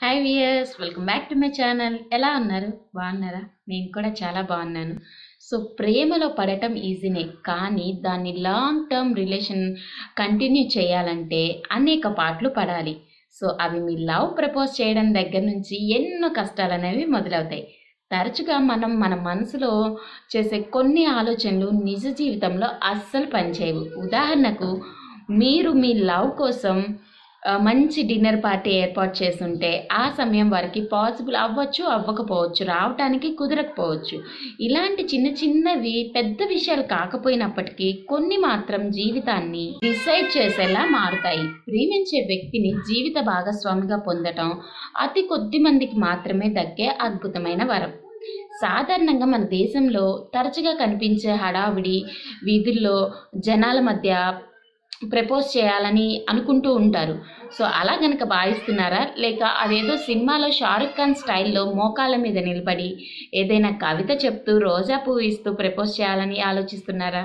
hi viewers welcome back to my channel ఎలా ఉన్నారు బాగున్నారా నేను కూడా చాలా బాగున్నాను సో ప్రేమలో పడటం ఈజీనే కానీ దాన్ని లాంగ్ టర్మ్ రిలేషన్ కంటిన్యూ చేయాలంటే అనేక పాటలు పడాలి సో అవి మీ లవ్ ప్రపోజ్ చేయడం దగ్గర నుంచి ఎన్నో కష్టాలు అనేవి మొదలవుతాయి తరచుగా మనం మన మనసులో చేసే కొన్ని ఆలోచనలు నిజ జీవితంలో అస్సలు పనిచేయవు ఉదాహరణకు మీరు మీ లవ్ కోసం ఆ, మంచి డిన్నర్ పార్టీ ఏర్పాటు చేస్తుంటే ఆ సమయం వారికి పాసిబుల్ అవ్వచ్చు అవ్వకపోవచ్చు రావటానికి కుదరకపోవచ్చు ఇలాంటి చిన్న చిన్నవి పెద్ద విషయాలు కాకపోయినప్పటికీ కొన్ని మాత్రం జీవితాన్ని డిసైడ్ చేసేలా మారుతాయి ప్రేమించే వ్యక్తిని జీవిత భాగస్వామిగా పొందటం అతి కొద్ది మందికి మాత్రమే దక్కే అద్భుతమైన వరం సాధారణంగా మన దేశంలో తరచుగా కనిపించే హడావిడి వీధుల్లో జనాల మధ్య ప్రపోజ్ చేయాలని అనుకుంటూ ఉంటారు సో అలా గనక భావిస్తున్నారా లేక అదేదో సినిమాలో షారుఖ్ ఖాన్ స్టైల్లో మోకాళ్ళ మీద నిలబడి ఏదైనా కవిత చెప్తూ రోజా పువ్వు ఇస్తూ ప్రపోజ్ చేయాలని ఆలోచిస్తున్నారా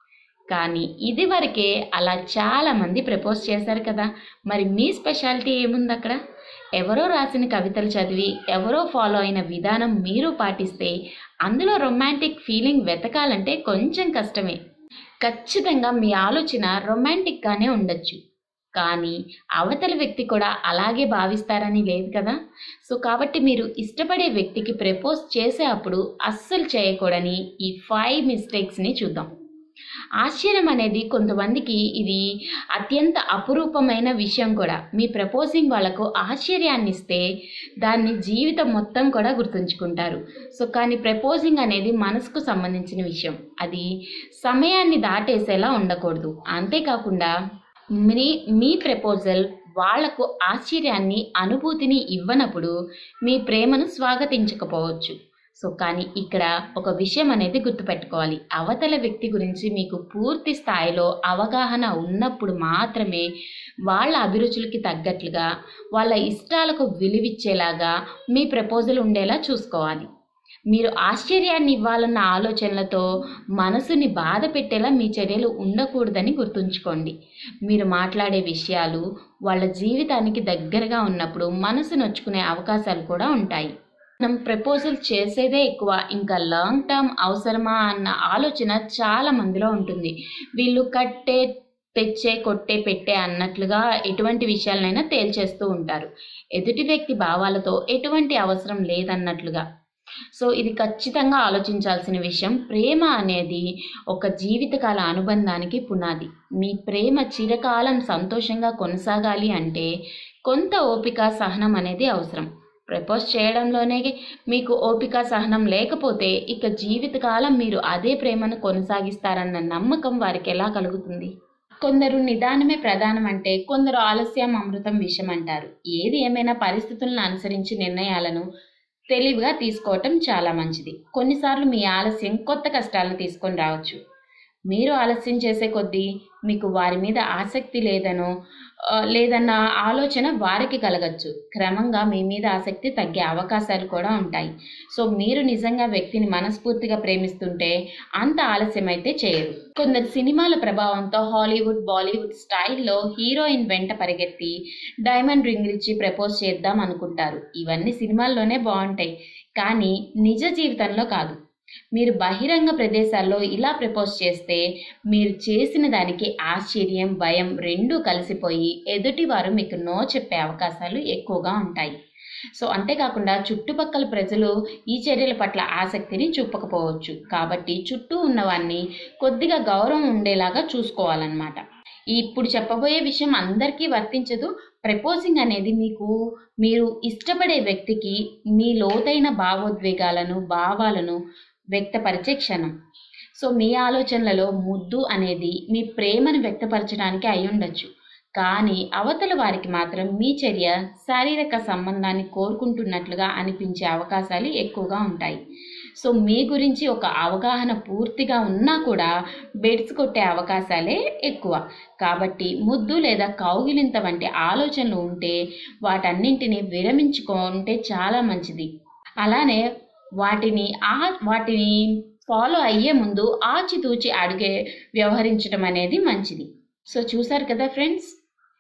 కానీ ఇది వరకే అలా చాలామంది ప్రపోజ్ చేశారు కదా మరి మీ స్పెషాలిటీ ఏముంది అక్కడ ఎవరో రాసిన కవితలు చదివి ఎవరో ఫాలో అయిన విధానం మీరు పాటిస్తే అందులో రొమాంటిక్ ఫీలింగ్ వెతకాలంటే కొంచెం కష్టమే ఖచ్చితంగా మీ ఆలోచన రొమాంటిక్గానే ఉండొచ్చు కానీ అవతల వ్యక్తి కూడా అలాగే భావిస్తారని లేదు కదా సో కాబట్టి మీరు ఇష్టపడే వ్యక్తికి ప్రపోజ్ చేసే అప్పుడు అస్సలు చేయకూడని ఈ ఫైవ్ మిస్టేక్స్ని చూద్దాం ఆశ్చర్యం అనేది కొంతమందికి ఇది అత్యంత అపురూపమైన విషయం కూడా మీ ప్రపోజింగ్ వాళ్ళకు ఆశ్చర్యాన్ని ఇస్తే దాన్ని జీవితం మొత్తం కూడా గుర్తుంచుకుంటారు సో కానీ ప్రపోజింగ్ అనేది మనసుకు సంబంధించిన విషయం అది సమయాన్ని దాటేసేలా ఉండకూడదు అంతేకాకుండా మీ మీ ప్రపోజల్ వాళ్లకు ఆశ్చర్యాన్ని అనుభూతిని ఇవ్వనప్పుడు మీ ప్రేమను స్వాగతించకపోవచ్చు సో కానీ ఇక్కడ ఒక విషయం అనేది గుర్తుపెట్టుకోవాలి అవతల వ్యక్తి గురించి మీకు పూర్తి స్థాయిలో అవగాహన ఉన్నప్పుడు మాత్రమే వాళ్ళ అభిరుచులకి తగ్గట్లుగా వాళ్ళ ఇష్టాలకు విలువిచ్చేలాగా మీ ప్రపోజల్ ఉండేలా చూసుకోవాలి మీరు ఆశ్చర్యాన్ని ఇవ్వాలన్న ఆలోచనలతో మనసుని బాధ పెట్టేలా మీ చర్యలు ఉండకూడదని గుర్తుంచుకోండి మీరు మాట్లాడే విషయాలు వాళ్ళ జీవితానికి దగ్గరగా ఉన్నప్పుడు మనసు నొచ్చుకునే అవకాశాలు కూడా ఉంటాయి మనం ప్రపోజల్ చేసేదే ఎక్కువ ఇంకా లాంగ్ టర్మ్ అవసరమా అన్న ఆలోచన చాలా మందిలో ఉంటుంది వీళ్ళు కట్టే తెచ్చే కొట్టే పెట్టే అన్నట్లుగా ఎటువంటి విషయాలనైనా తేల్చేస్తూ ఉంటారు ఎదుటి వ్యక్తి భావాలతో ఎటువంటి అవసరం లేదన్నట్లుగా సో ఇది ఖచ్చితంగా ఆలోచించాల్సిన విషయం ప్రేమ అనేది ఒక జీవితకాల అనుబంధానికి పునాది మీ ప్రేమ చిరకాలం సంతోషంగా కొనసాగాలి అంటే కొంత ఓపిక సహనం అనేది అవసరం ప్రపోజ్ చేయడంలోనే మీకు ఓపిక సహనం లేకపోతే ఇక జీవితకాలం మీరు అదే ప్రేమను కొనసాగిస్తారన్న నమ్మకం వారికి ఎలా కలుగుతుంది కొందరు నిదానమే ప్రధానం అంటే కొందరు ఆలస్యం అమృతం విషం అంటారు ఏది ఏమైనా పరిస్థితులను అనుసరించి నిర్ణయాలను తెలివిగా తీసుకోవటం చాలా మంచిది కొన్నిసార్లు మీ ఆలస్యం కొత్త కష్టాలను తీసుకొని రావచ్చు మీరు ఆలస్యం చేసే కొద్దీ మీకు వారి మీద ఆసక్తి లేదనో ఆ, లేదన్న ఆలోచన వారికి కలగచ్చు క్రమంగా మీ మీద ఆసక్తి తగ్గే అవకాశాలు కూడా ఉంటాయి సో మీరు నిజంగా వ్యక్తిని మనస్ఫూర్తిగా ప్రేమిస్తుంటే అంత ఆలస్యం అయితే చేయరు కొందరు సినిమాల ప్రభావంతో హాలీవుడ్ బాలీవుడ్ స్టైల్లో హీరోయిన్ వెంట పరిగెత్తి డైమండ్ రింగ్ ఇచ్చి ప్రపోజ్ చేద్దాం అనుకుంటారు ఇవన్నీ సినిమాల్లోనే బాగుంటాయి కానీ నిజ జీవితంలో కాదు మీరు బహిరంగ ప్రదేశాల్లో ఇలా ప్రపోజ్ చేస్తే మీరు చేసిన దానికి ఆశ్చర్యం భయం రెండూ కలిసిపోయి ఎదుటివారు మీకు నో చెప్పే అవకాశాలు ఎక్కువగా ఉంటాయి సో అంతేకాకుండా చుట్టుపక్కల ప్రజలు ఈ చర్యల పట్ల ఆసక్తిని చూపకపోవచ్చు కాబట్టి చుట్టూ ఉన్నవాన్ని కొద్దిగా గౌరవం ఉండేలాగా చూసుకోవాలన్నమాట ఇప్పుడు చెప్పబోయే విషయం అందరికీ వర్తించదు ప్రపోజింగ్ అనేది మీకు మీరు ఇష్టపడే వ్యక్తికి మీ లోతైన భావోద్వేగాలను భావాలను వ్యక్తపరిచే క్షణం సో మీ ఆలోచనలలో ముద్దు అనేది మీ ప్రేమను వ్యక్తపరచడానికి అయి ఉండొచ్చు కానీ అవతల వారికి మాత్రం మీ చర్య శారీరక సంబంధాన్ని కోరుకుంటున్నట్లుగా అనిపించే అవకాశాలు ఎక్కువగా ఉంటాయి సో మీ గురించి ఒక అవగాహన పూర్తిగా ఉన్నా కూడా బెడ్స్ కొట్టే అవకాశాలే ఎక్కువ కాబట్టి ముద్దు లేదా కౌగిలింత వంటి ఆలోచనలు ఉంటే వాటన్నింటినీ విరమించుకుంటే చాలా మంచిది అలానే వాటిని ఆ వాటిని ఫాలో అయ్యే ముందు ఆచితూచి అడిగే వ్యవహరించడం అనేది మంచిది సో చూసారు కదా ఫ్రెండ్స్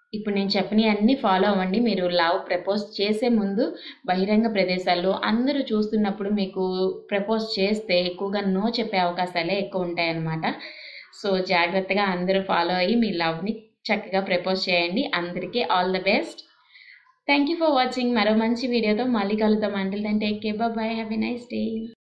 ఇప్పుడు నేను చెప్పినవి అన్నీ ఫాలో అవ్వండి మీరు లవ్ ప్రపోజ్ చేసే ముందు బహిరంగ ప్రదేశాల్లో అందరూ చూస్తున్నప్పుడు మీకు ప్రపోజ్ చేస్తే ఎక్కువగా నో చెప్పే అవకాశాలే ఎక్కువ ఉంటాయన్నమాట సో జాగ్రత్తగా అందరూ ఫాలో అయ్యి మీ లవ్ని చక్కగా ప్రపోజ్ చేయండి అందరికీ all the best thank you for watching మరో మంచి వీడియోతో మళ్ళీ కలుద్దాం until then take care bye have a nice day